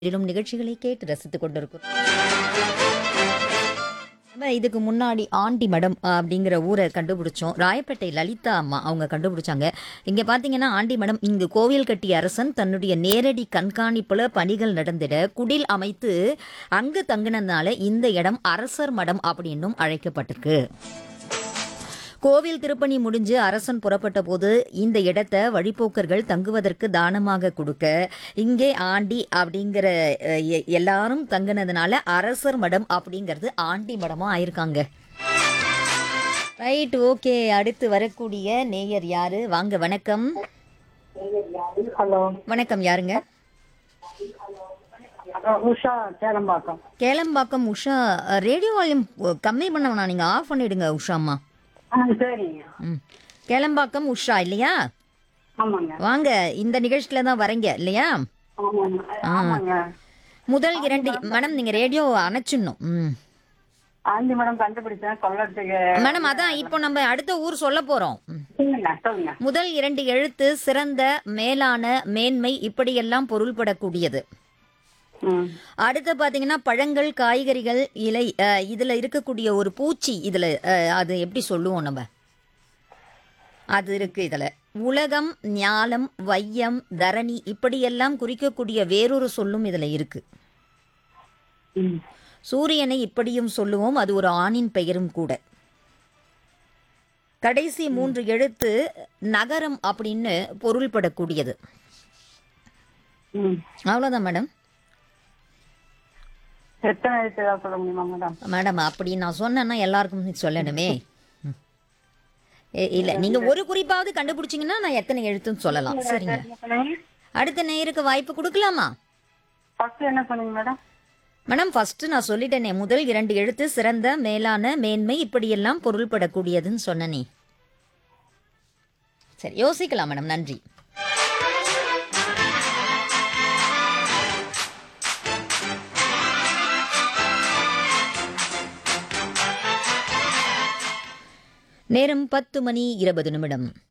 இதிலும் நிகழ்ச்சிகளை கேட்டு ரசித்துக் கொண்டிருக்கிறோம் நம்ம இதுக்கு முன்னாடி ஆண்டி மடம் அப்படிங்கிற ஊரை கண்டுபிடிச்சோம் ராயப்பேட்டை லலிதா அம்மா அவங்க கண்டுபிடிச்சாங்க இங்க பாத்தீங்கன்னா ஆண்டி மடம் இங்கு கோவில் கட்டிய அரசன் தன்னுடைய நேரடி கண்காணிப்புல பணிகள் நடந்திட குடில் அமைத்து அங்கு தங்கினதுனால இந்த இடம் அரசர் மடம் அப்படின்னும் அழைக்கப்பட்டிருக்கு கோவில் திருப்பணி முடிஞ்சு அரசன் புறப்பட்ட போது இந்த இடத்த வழிப்போக்கர்கள் தங்குவதற்கு தானமாக கொடுக்க இங்கே ஆண்டி அப்படிங்கிற அஹ், எ- எல்லாரும் தங்கினதுனால அரசர் மடம் அப்படிங்கிறது ஆண்டி மடமா ஆயிருக்காங்க ரைட் ஓகே அடுத்து வரக்கூடிய நேயர் யாரு வாங்க வணக்கம் ஹலோ வணக்கம் யாருங்க உஷா சேலம்பாக்கம் கேளம்பாக்கம் உஷா ரேடியோ வால்யூம் கம்மி பண்ண வேணாம் நீங்க ஆஃப் பண்ணிடுங்க உஷாம்மா ஆ சரிங்க ம் கேளம்பாக்கம் உஷா இல்லையா ஆமாங்க வாங்க இந்த நிகழ்ச்சியில தான் வரீங்க இல்லையா ஆமாங்க ஆமாங்க முதல் இரண்டு மேடம் நீங்க ரேடியோ அணைச்சிடணும் ம் ஆண்டி மேடம் கண்டுபிடிச்சேன் சொல்லறதுக்கு மேடம் அதான் இப்போ நம்ம அடுத்த ஊர் சொல்ல போறோம் ம். சொல்லுங்க சொல்லுங்க முதல் இரண்டு எழுத்து சிறந்த மேலான மேன்மை இப்படியெல்லாம் பொருள்படக்கூடியது ம் அடுத்து பாத்தீங்கன்னா பழங்கள் காய்கறிகள் இலை அஹ், இதுல இருக்கக்கூடிய ஒரு பூச்சி இதுல அஹ், அது எப்படி சொல்லுவோம் நம்ம அது இருக்கு இதுல உலகம் ஞாலம் வையம் தரணி இப்படியெல்லாம் குறிக்கக்கூடிய வேறொரு சொல்லும் இதுல இருக்கு ம் சூரியனை இப்படியும் சொல்லுவோம் அது ஒரு ஆணின் பெயரும் கூட கடைசி மூன்று எழுத்து நகரம் அப்படின்னு பொருள்படக்கூடியது ம் அவ்வளோதான் மேடம் எத்தனை எழுத்து ஏதாவது சொல்ல முடியுமா மேடம் மேடம் அப்படி நான் சொன்னேன்னா எல்லாருக்கும் சொல்லணுமே ம். ஏ- இல்ல நீங்க ஒரு குறிப்பாவது கண்டுபிடிச்சீங்கன்னா நான் எத்தனை எழுத்துன்னு சொல்லலாம் சரிங்க அடுத்த நேயருக்கு வாய்ப்பு கொடுக்கலாமா ஃபர்ஸ்ட் என்ன சொன்னீங்க மேடம் மேடம் ஃபர்ஸ்ட் நான் சொல்லிட்டேனே முதல் இரண்டு எழுத்து சிறந்த மேலான மேன்மை இப்படியெல்லாம் பொருள்படக்கூடியதுன்னு சொன்னனே சரி யோசிக்கலாம் மேடம் நன்றி நேரம் பத்து மணி இருபது நிமிடம்